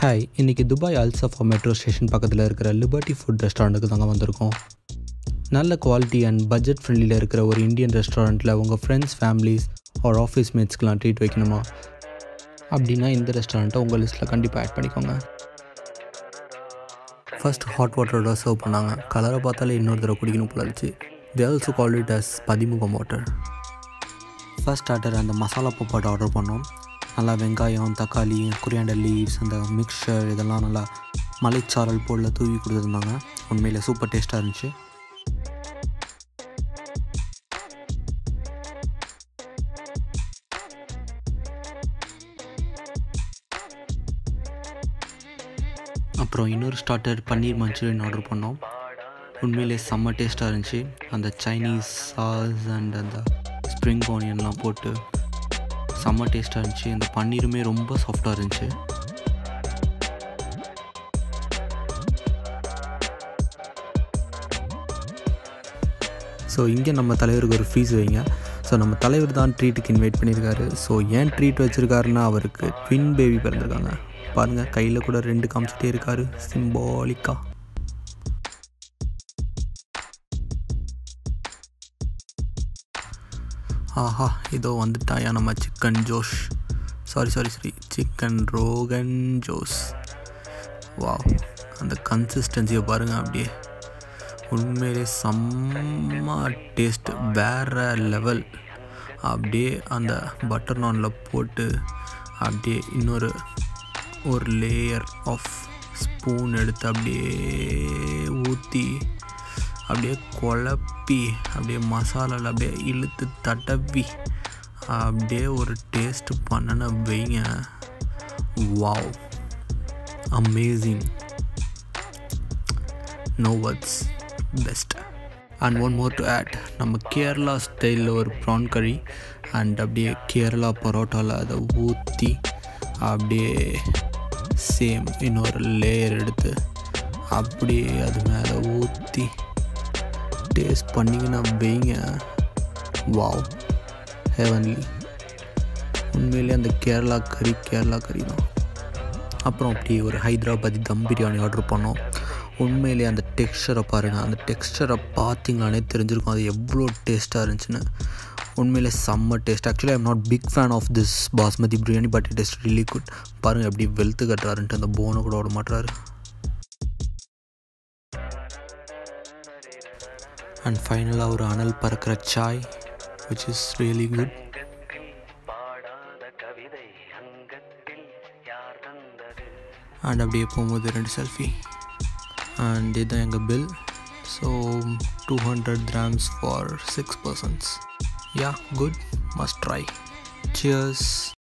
hi இன்றைக்கி Dubai Al Safa metro station பக்கத்தில் இருக்கிற லிபர்ட்டி ஃபுட் ரெஸ்டாரண்ட்டுக்கு தாங்க வந்திருக்கோம் நல்ல குவாலிட்டி அண்ட் பட்ஜெட் ஃப்ரெண்ட்லியில் இருக்கிற ஒரு இந்தியன் ரெஸ்டாரண்ட்டில் உங்கள் ஃப்ரெண்ட்ஸ் ஃபேமிலிஸ் ஒரு ஆஃபீஸ் மேட்ஸ்க்கெலாம் ட்ரீட் வைக்கணுமா அப்படின்னா இந்த ரெஸ்டாரண்ட்டை உங்கள் லிஸ்ட்டில் கண்டிப்பாக ஆட் பண்ணிக்கோங்க ஃபர்ஸ்ட் ஹாட் வாட்டரோட சர்வ் பண்ணாங்க கலரை பார்த்தாலே இன்னொரு தடவை குடிக்கணும் போல இருந்துச்சு they also call it as pathimugam water first starter அந்த மசாலா பப்பாட் ஆர்டர் பண்ணோம் நல்லா வெங்காயம் தக்காளி குரியாண்டர் லீவ்ஸ் அந்த மிக்சர் இதெல்லாம் நல்லா மலைச்சாரல் போல் தூவி கொடுத்துருந்தாங்க உண்மையில் சூப்பர் டேஸ்ட்டாக இருந்துச்சு அப்புறம் இன்னொரு ஸ்டார்டர் பன்னீர் மஞ்சூரியன் ஆர்டர் பண்ணோம் உண்மையிலே செம்ம டேஸ்ட்டாக இருந்துச்சு அந்த சைனீஸ் சாஸ் அண்ட் அந்த ஸ்ப்ரிங் ஆனியன்லாம் போட்டு செம்ம டேஸ்ட்டாக இருந்துச்சு அந்த பன்னீருமே ரொம்ப சாஃப்டாக இருந்துச்சு ஸோ இங்கே நம்ம தலைவருக்கு ஒரு ஃபீஸ் வைங்க ஸோ நம்ம தலைவர் தான் ட்ரீட்டுக்கு இன்வைட் பண்ணியிருக்காரு ஸோ ஏன் ட்ரீட் வச்சுருக்காருன்னா அவருக்கு ட்வின் பேபி பிறந்திருக்காங்க பாருங்கள் கையில் கூட ரெண்டு காமிச்சிட்டே இருக்காரு சிம்பாலிக்காக ஆஹா இதோ வந்துட்டாயா நம்ம chicken josh sorry sorry sorry chicken rogan josh வா அந்த கன்சிஸ்டன்சியை பாருங்கள் அப்படியே உண்மையிலே செம்ம டேஸ்ட் வேறு லெவல் அப்படியே அந்த பட்டர் நானில் போட்டு அப்படியே இன்னொரு ஒரு லேயர் ஆஃப் ஸ்பூன் எடுத்து அப்படியே ஊற்றி அப்படியே குழப்பி அப்படியே மசாலாவில் அப்படியே இழுத்து தடவி அப்படியே ஒரு டேஸ்ட் பண்ணன வைங்க wow amazing no words best and one more to add நம்ம கேரளா ஸ்டைலில் ஒரு ப்ரான் கறி அண்ட் அப்படியே கேரளா பரோட்டாவில் அதை ஊற்றி அப்படியே சேம் இன்னொரு லேயர் எடுத்து அப்படியே அது மேலே ஊற்றி டேஸ்ட் பண்ணிங்கன்னா வைங்க வாவ் ஹெவன்லி உண்மையிலே அந்த கேரளா கறி கேரளா கறி தான் அப்புறம் அப்படியே ஒரு ஹைதராபாதி தம் பிரியாணி ஆர்டர் பண்ணோம் உண்மையிலே அந்த டெக்ஸ்டரை பாருங்கள் அந்த டெக்ஸ்டரை பார்த்தீங்களானே தெரிஞ்சிருக்கும் அது எவ்வளோ டேஸ்ட்டாக இருந்துச்சுன்னு உண்மையிலே செம்ம taste actually I'm not big fan of this basmati biryani but it is really good பாருங்கள் எப்படி வெளுத்து கட்டுறாருன்ட்டு அந்த போனை கூட விட மாட்டுறாரு அண்ட் ஃபைனலாக ஒரு அனல் பறக்கிற chai which is really good and அப்படியே போகும்போது ரெண்டு செல்ஃபி அண்ட் இதுதான் எங்கள் bill so two hundred grams for six persons yeah good must try cheers